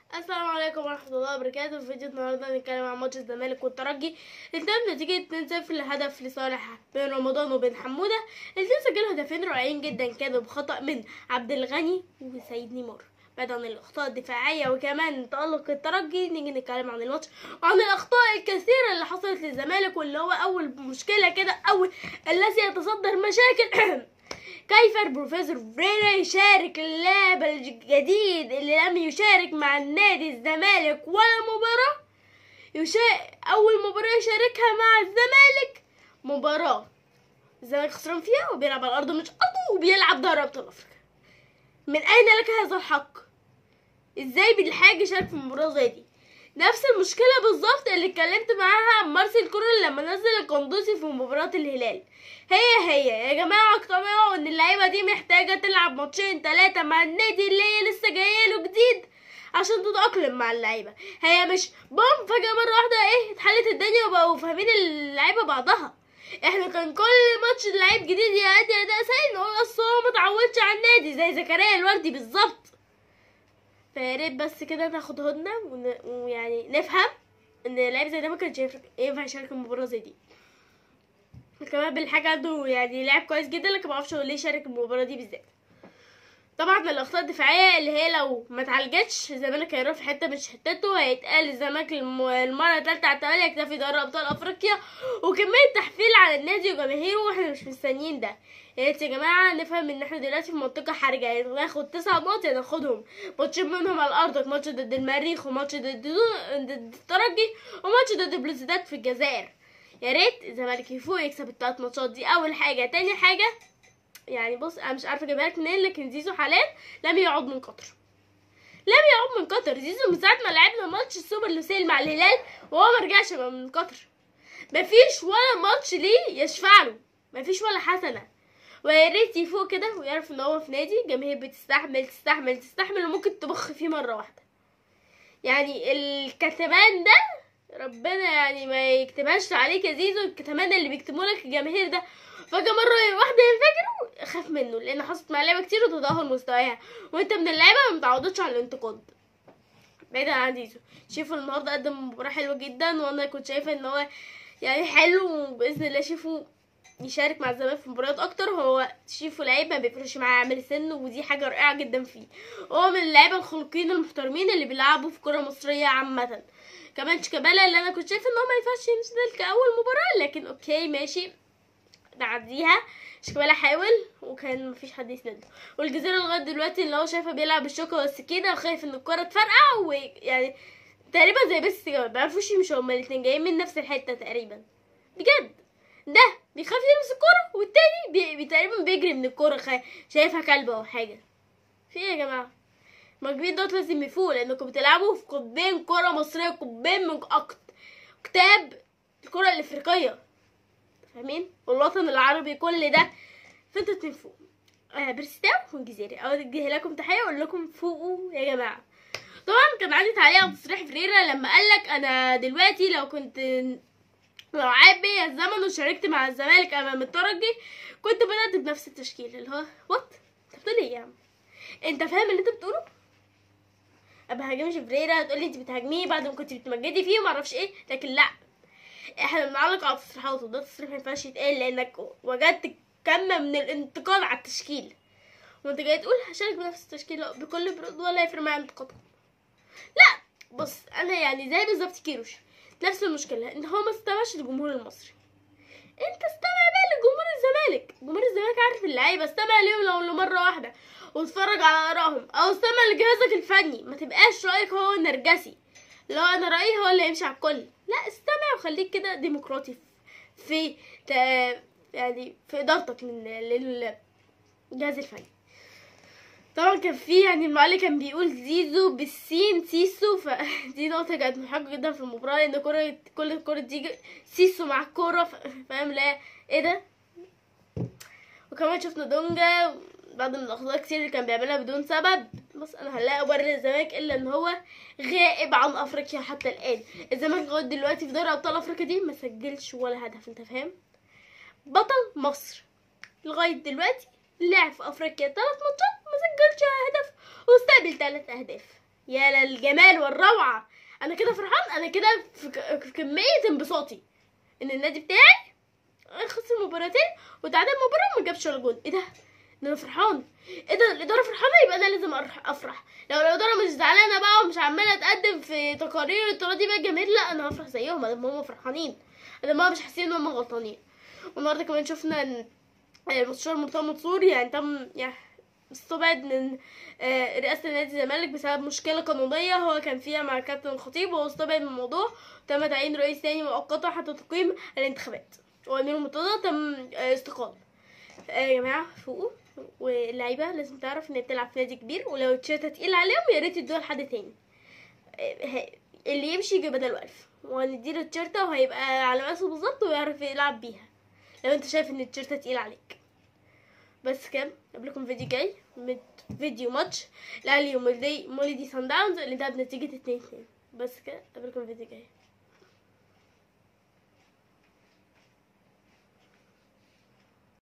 السلام عليكم ورحمة الله وبركاته في فيديو النهاردة هنتكلم عن ماتش الزمالك والترجي انتهى بنتيجة 2-0 لهدف لصالح بين رمضان وبين حمودة الاتنين سجلوا هدفين رائعين جدا كانوا بخطأ من عبد الغني وسيد نيمار بعد عن الأخطاء الدفاعية وكمان تألق الترجي نيجي نتكلم عن الماتش وعن الأخطاء الكثيرة اللي حصلت للزمالك واللي هو أول مشكلة كده أول الذي يتصدر مشاكل كيف البروفيسور بريرا يشارك اللاعب الجديد اللي لم يشارك مع النادي الزمالك ولا مباراة يشارك أول مباراة يشاركها مع الزمالك مباراة الزمالك خسران فيها وبيلعب على الأرض مش أرضه وبيلعب دوري أبطال أفريقيا من أين لك هذا الحق؟ ازاي بالحاجة يشارك في مباراة زي دي؟ نفس المشكلة بالظبط اللي اتكلمت معاها عن مارسيل كورل لما نزل القندوسي في مباراة الهلال هي هي يا جماعة اقتنعوا ان اللعيبة دي محتاجة تلعب ماتشين تلاتة مع النادي اللي هي لسه جاية له جديد عشان تتأقلم مع اللعيبة هي مش بوم فجأة مرة واحدة ايه اتحلت الدنيا وبقوا فاهمين اللعيبة بعضها احنا كان كل ماتش لعيب جديد يأدي اداء سيء نقول اصل هو متعودش على النادي زي زكريا الوردي بالظبط فيا ريت بس كده ناخد هدنة ون... ويعني نفهم ان لعيب زي ده ما كانش يفرق- ينفع يشارك المباراة زي دي كمان بالحاجة عنده يعني لاعب كويس جدا لكن معرفش هو ليه شارك المباراة دي بالذات طبعا الاخطاء الدفاعيه اللي هي لو ما اتعالجتش الزمالك هيروح في حته مش حتته هيتقال الزمالك الم- المره الثالثه على التوالي يكتفي دوري ابطال افريقيا وكميه تحفيل على النادي وجماهيره واحنا مش مستنيين ده يا ريت يا جماعه نفهم ان احنا دلوقتي في منطقه حرجه يعني ناخد تسع نقط يعني ناخدهم ماتشين منهم على ارضك ماتش ضد المريخ وماتش ضد ضد الترجي وماتش ضد بلوزداد في الجزائر يا ريت الزمالك يفوق يكسب الثلاث ماتشات دي اول حاجه تاني حاجه يعني بص انا مش عارفه اجيبها لك منين لكن زيزو حاليا لم يعد من قطر لم يعد من قطر زيزو من ساعه ما لعبنا ماتش السوبر لوسيل مع الهلال وهو ما رجعش من قطر مفيش ولا ماتش ليه يشفع له مفيش ولا حسنه ويا ريت يفوق كده ويعرف ان هو في نادي جماهير بتستحمل تستحمل تستحمل وممكن تبخ فيه مره واحده يعني الكتمان ده ربنا يعني ما يكتبهاش عليك يا زيزو الكتمان اللي بيكتبوا لك الجماهير ده فجأة مرة واحدة ينفجروا خاف منه لأن حصلت مع لعيبة كتير وتدهور مستواها وأنت من اللعيبة ما متعودتش على الانتقاد بعيدا عن زيزو شيفو النهاردة قدم مباراة حلوة جدا وأنا كنت شايفة إن هو يعني حلو وبإذن الله شيفو يشارك مع الزمالك في مباريات اكتر هو شيفو لعيب ما بيفرقش معاه عامل سن ودي حاجه رائعه جدا فيه هو من اللعيبه الخلقين المحترمين اللي بيلعبوا في كره مصريه عامه كمان شيكابالا اللي انا كنت شايفه ان هو ما ينفعش ينزل كاول مباراه لكن اوكي ماشي نعديها شيكابالا حاول وكان مفيش حد يسنده والجزيره لغايه دلوقتي اللي هو شايفه بيلعب بالشوكه والسكينه وخايف ان الكره تفرقع ويعني تقريبا زي بس ما بيعرفوش يمشوا هما الاتنين جايين من نفس الحته تقريبا بجد ده بيخاف يلمس الكرة والتاني بي... بي... تقريبا بيجري من الكرة خ... شايفها كلبة أو حاجة في ايه يا جماعة المهاجمين دوت لازم يفوقوا لأنكم بتلعبوا في قطبين كرة مصرية قطبين من أكت... كتاب الكرة الأفريقية فاهمين والوطن العربي كل ده فانتوا اتنين فوق آه برستاو والجزيري أوجه لكم تحية وأقول لكم فوقوا يا جماعة طبعا كان عندي تعليق على تصريح فريرا لما قالك أنا دلوقتي لو كنت لو عاد بيا الزمن وشاركت مع الزمالك امام الترجي كنت بدات بنفس التشكيل اللي هو وات انت بتقول ايه يا عم انت فاهم اللي انت بتقوله ابقى هاجمش فريرا تقولي انت بتهاجميه بعد ما كنت بتمجدي فيه ومعرفش ايه لكن لا احنا بنعلق على تصريحاته ده تصريح ما ينفعش يتقال لانك وجدت كم من الانتقاد على التشكيل وانت جاي تقول هشارك بنفس التشكيل لا، بكل برود ولا هيفرق معايا انتقادكم لا بص انا يعني زي بالظبط كيروش نفس المشكلة ان هو ما استمعش للجمهور المصري انت استمع بقى لجمهور الزمالك جمهور الزمالك عارف اللعيبة استمع ليهم لو لمرة واحدة واتفرج على ارائهم او استمع لجهازك الفني ما تبقاش رايك هو النرجسي لو انا رايي هو اللي يمشي على الكل لا استمع وخليك كده ديمقراطي في ت... يعني في ادارتك لل- للجهاز الفني طبعا كان في يعني المعلق كان بيقول زيزو بالسين سيسو فدي نقطة كانت محققة جدا في المباراة لأن كرة كل الكرة دي سيسو مع الكورة ف- فاهم لا ايه ده وكمان شفنا دونجا بعد من الأخطاء كتير اللي كان بيعملها بدون سبب بص أنا هلاقي أبرر الزمالك إلا إن هو غائب عن أفريقيا حتى الآن الزمالك لغاية دلوقتي في دوري أبطال أفريقيا دي ما سجلش ولا هدف أنت فاهم بطل مصر لغاية دلوقتي لعب في افريقيا ثلاث ماتشات ما سجلش هدف واستقبل ثلاث اهداف يا للجمال والروعه انا كده فرحان انا كده في ك- في كميه انبساطي ان النادي بتاعي خسر مباراتين وتعادل مباراه وما جابش ولا جول ايه ده ده انا فرحان ايه ده الاداره فرحانه يبقى انا لازم أرح- افرح لو الاداره مش زعلانه بقى ومش عماله تقدم في تقارير تراضي بقى الجماهير لا انا هفرح زيهم ادام هم فرحانين ادام هم مش حاسين ان هم غلطانين والنهارده كمان شفنا ان آه، المستشار مرتضى منصور يعني تم يعني استبعد من آه، رئاسة نادي الزمالك بسبب مشكلة قانونية هو كان فيها مع كابتن الخطيب وهو استبعد من الموضوع تم تعيين رئيس تاني مؤقتا حتى تقييم الانتخابات وأمير مرتضى تم آه، استقالة آه، يا جماعة فوقوا واللعيبة لازم تعرف ان هي بتلعب في نادي كبير ولو التيشيرت تقيل عليهم يا ريت يدوها لحد تاني آه، ه- اللي يمشي يجي بدله ألف وهنديله التيشيرتة وهيبقى على مقاسه بالظبط ويعرف يلعب بيها لو انت شايف ان التيشيرت تقيل عليك بس كده قبلكم فيديو جاي من فيديو ماتش الاهلي ومولدي مولدي سان داونز اللي ده بنتيجة 2 2 بس كده قبلكم فيديو جاي